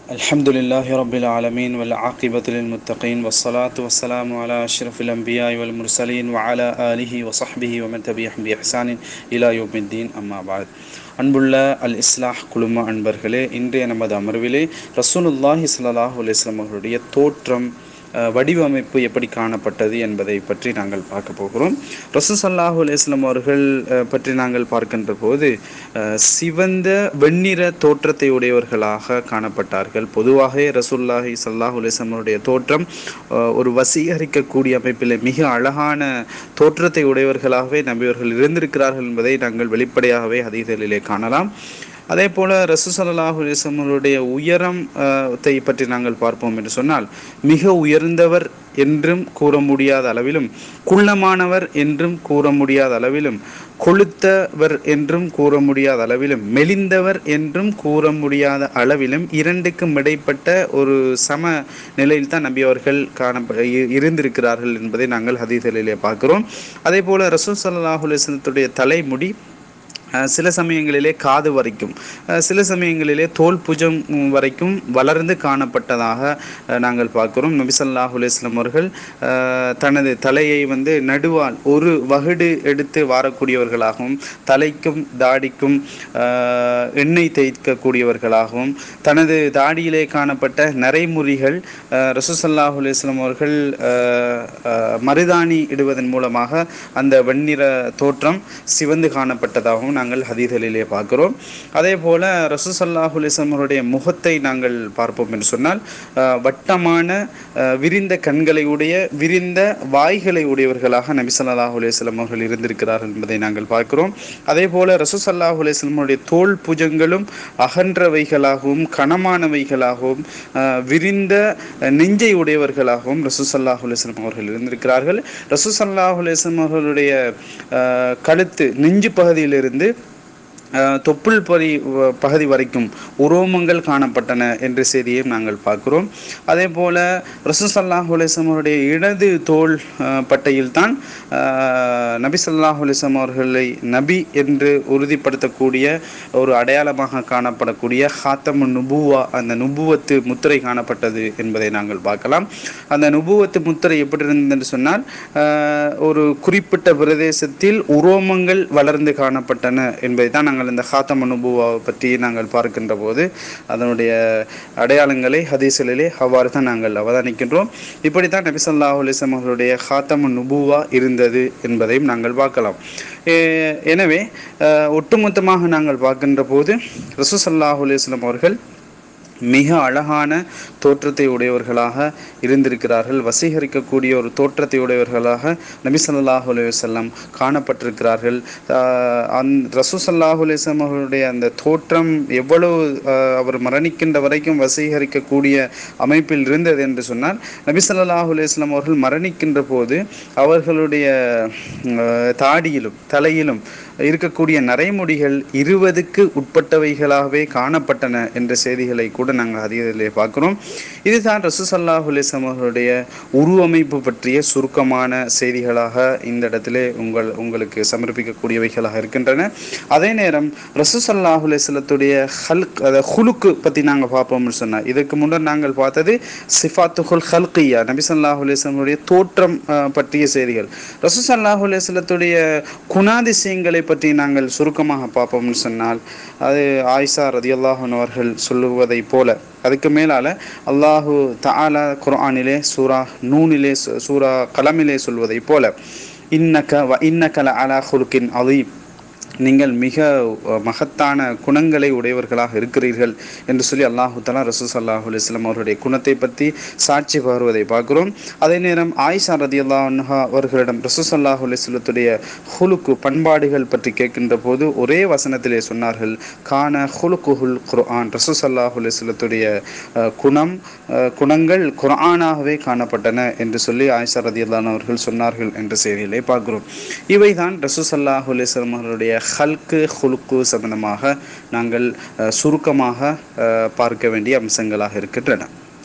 الحمد لله رب العالمين والعاقبة للمتقين والصلاة والسلام على أشرف الأنبياء والمرسلين وعلى آله وصحبه ومن تبعهم بإحسان إلى يوم الدين أما بعد அன்புள்ள அல் இஸ்லாஹ் குழும அன்பர்களே இன்றைய நமது அமர்விலே ரசூலுல்லாஹி ஸல்லல்லாஹு அலைஹி வஸல்லம் அவர்களுடைய தோற்றம் அஹ், வடிவமைப்பு எப்படி காணப்பட்டது என்பதை பற்றி நாங்கள் பார்க்க போகிறோம் ரசூல் ஸல்லல்லாஹு அலைஹி வஸல்லம் அவர்கள் அஹ், பற்றி நாங்கள் பார்க்கின்ற போது அஹ், சிவந்த வெண்ணிற தோற்றத்தை உடையவர்களாக காணப்பட்டார்கள் பொதுவாக ரசூல்லாஹி ஸல்லல்லாஹு அலைஹி வஸல்லம் அவருடைய தோற்றம் அஹ், ஒரு வசீகரிக்கக்கூடிய அமைப்பில் மிக அழகான தோற்றத்தை உடையவர்களாகவே நபியவர்கள் இருந்திருக்கிறார்கள் என்பதை நாங்கள் வெளிப்படையாகவே ஹதீதலிலே காணலாம் அதே போல ரசூ ஸல்லல்லாஹு அலைஹி வஸல்லம் அவருடைய உயரம் அஹ், த்தை பற்றி நாங்கள் பார்ப்போம் என்று சொன்னால் மிக உயர்ந்தவர் என்றும் கூற முடியாத அளவிலும் குள்ளமானவர் என்றும் கூற முடியாத அளவிலும் கொளுத்தவர் என்றும் கூற முடியாத அளவிலும் மெலிந்தவர் என்றும் கூற முடியாத அளவிலும் இரண்டுக்கும் இடைப்பட்ட ஒரு சம நிலையில் தான் நபி அவர்கள் காணப்ப இ- இருந்திருக்கிறார்கள் என்பதை நாங்கள் ஹதீதலிலே பார்க்கிறோம் அதே போல ரசூல் ஸல்லல்லாஹு அலைஹி வஸல்லத்துடைய தலைமுடி அஹ் சில சமயங்களிலே காது வரைக்கும் அஹ் சில சமயங்களிலே தோல் புஜம் உம், வரைக்கும் வளர்ந்து காணப்பட்டதாக அஹ், நாங்கள் பார்க்கிறோம் நபி ஸல்லல்லாஹு அலைஹி வஸல்லம் அவர்கள் அஹ், தனது தலையை வந்து நடுவால் ஒரு வகுடு எடுத்து வாரக்கூடியவர்களாகவும் தலைக்கும் தாடிக்கும் அஹ், எண்ணெய் தேய்க்கக்கூடியவர்களாகவும் தனது தாடியிலே காணப்பட்ட நரைமுறிகள் அஹ், ரசூலுல்லாஹி அலைஹி வஸல்லம் அவர்கள் அஹ், அஹ், மருதாணி இடுவதன் மூலமாக அந்த வெண்ணிற தோற்றம் சிவந்து காணப்பட்டதாகவும் நாங்கள் ஹதீதலிலே பார்க்கிறோம் அதே போல ரசூசல்லாஹு அலிஸ்லமருடைய முகத்தை நாங்கள் பார்ப்போம் என்று சொன்னால் அஹ், வட்டமான அஹ், விரிந்த கண்களை உடைய விரிந்த வாய்களை உடையவர்களாக நபி ஸல்லல்லாஹு அலைஹி வஸல்லம் அவர்கள் இருந்திருக்கிறார்கள் என்பதை நாங்கள் பார்க்கிறோம் அதே போல ரசூசல்லாஹு அலைஹி வஸல்லமுடைய தோல் புஜங்களும் அகன்றவைகளாகவும் கனமானவைகளாகவும் அஹ், விரிந்த அஹ், நெஞ்சை உடையவர்களாகவும் ரசூசல்லாஹு அலைஹி வஸல்லம் அவர்கள் இருந்திருக்கிறார்கள் ரசூசல்லாஹு அலைஹி வஸல்லம் அவர்களுடைய அஹ், கழுத்து நெஞ்சு பகுதியிலிருந்து அஹ், தொப்புள் பகுதி வ- பகுதி வரைக்கும் உரோமங்கள் காணப்பட்டன என்ற செய்தியையும் நாங்கள் பார்க்கிறோம் அதே போல ரசூசல்லாஹு அலிஸ்லாம் அவருடைய இடது தோல் அஹ், பட்டையில் தான் நபி ஸல்லல்லாஹு அலைஹி வஸல்லம் அவர்களை நபி என்று உறுதிப்படுத்தக்கூடிய ஒரு அடையாளமாக காணப்படக்கூடிய ஹாத்தமு நுபுவா அந்த நுபுவத்து முத்திரை காணப்பட்டது என்பதை நாங்கள் பார்க்கலாம் அந்த நுபுவத்து முத்திரை எப்படி இருந்தது என்று சொன்னால் அஹ், ஒரு குறிப்பிட்ட பிரதேசத்தில் உரோமங்கள் வளர்ந்து காணப்பட்டன என்பதை தான் நாங்கள் இந்த ஹாத்தம் நுபுவாவை பற்றி நாங்கள் பார்க்கின்ற போது அதனுடைய அடையாளங்களை ஹதீஸ்களிலே அவ்வாறு தான் நாங்கள் அவதானிக்கின்றோம் இப்படித்தான் நபி ஸல்லல்லாஹு அலைஹி வஸல்லம் அவர்களுடைய ஹாத்தம் நுபுவா இருந்தது என்பதையும் நாங்கள் பார்க்கலாம் எ- எனவே அஹ், ஒட்டுமொத்தமாக நாங்கள் பார்க்கின்ற போது ரசூ ஸல்லல்லாஹு அலைஹி வஸல்லம் அவர்கள் மிக அழகான தோற்றத்தை உடையவர்களாக இருந்திருக்கிறார்கள் வசீகரிக்கக்கூடிய ஒரு தோற்றத்தை உடையவர்களாக நபி ஸல்லல்லாஹு அலைஹி வஸல்லம் காணப்பட்டிருக்கிறார்கள் ஆஹ் அந் ரசூ ஸல்லல்லாஹு அலைஹி வஸல்லம் அவர்களுடைய அந்த தோற்றம் எவ்வளவு ஆஹ் அவர் மரணிக்கின்ற வரைக்கும் வசீகரிக்கக்கூடிய அமைப்பில் இருந்தது என்று சொன்னால் நபி ஸல்லல்லாஹு அலைஹி வஸல்லம் அவர்கள் மரணிக்கின்ற போது அவர்களுடைய ஆஹ் தாடியிலும் தலையிலும் இருக்கக்கூடிய நரைமுடிகள் இருபதுக்கு உட்பட்டவைகளாகவே காணப்பட்டன என்ற செய்திகளை கூட நாங்கள் அதிகத்திலே பார்க்கிறோம் இதுதான் ரசூசல்லாஹு அலிஸ்லாம் அவர்களுடைய உருவமைப்பு பற்றிய சுருக்கமான செய்திகளாக இந்த இடத்திலே உங்கள் உங்களுக்கு சமர்ப்பிக்கக்கூடியவைகளாக இருக்கின்றன அதே நேரம் ரசூசல்லாஹு அலிஸ்லத்துடைய ஹல்க் அதை ஹுலுக்கு பற்றி நாங்கள் பார்ப்போம்னு சொன்னால் இதுக்கு முன்னர் நாங்கள் பார்த்தது சிஃபாத்துஹுல் ஹல்கியா நபி ஸல்லல்லாஹு அலைஹி வஸல்லமுடைய தோற்றம் அஹ், பற்றிய செய்திகள் ரசூல் ஸல்லல்லாஹு அலைஹி வஸல்லத்துடைய குணாதிசயங்களை பற்றி நாங்கள் சுருக்கமாக பார்ப்போம்னு சொன்னால் அது ஆயிஷா ரதியல்லாஹு அன்ஹா அவர்கள் சொல்லுவதைப் போல அதுக்கு மேலால அல்லாஹு தஆலா குர்ஆனிலே சூரா நூனிலே சு- சூரா கலமிலே சொல்வதைப் போல இன்னக வ இன்னக ல அலா ஹுலுக்கின் அதீம் நீங்கள் மிக அஹ், மகத்தான குணங்களை உடையவர்களாக இருக்கிறீர்கள் என்று சொல்லி அல்லாஹு தலா ரசூல் சல்லாஹூ அலுவலம் அவருடைய குணத்தை பற்றி சாட்சி பகர்வதை பார்க்கிறோம் அதே நேரம் ஆயிஷா ரதி அல்லாஹா அவர்களிடம் ரசூல் சல்லாஹூ அலுவலத்துடைய ஹுலுக்கு பண்பாடுகள் பற்றி கேட்கின்ற போது ஒரே வசனத்திலே சொன்னார்கள் கான ஹுலுக்குஹுல் குர்ஆன் ரசூல் சல்லாஹூ அலுவலத்துடைய குணம் அஹ், குணங்கள் குர்ஆனாகவே காணப்பட்டன என்று சொல்லி ஆயிஷா ரதி அவர்கள் சொன்னார்கள் என்ற செய்தியிலே பார்க்கிறோம் இவைதான் ரசூ சல்லாஹூ அலுவலம் அவருடைய ஹல்கு ஹுலுக்கு சம்பந்தமாக நாங்கள் அஹ், சுருக்கமாக அஹ், பார்க்க வேண்டிய அம்சங்களாக இருக்கின்றன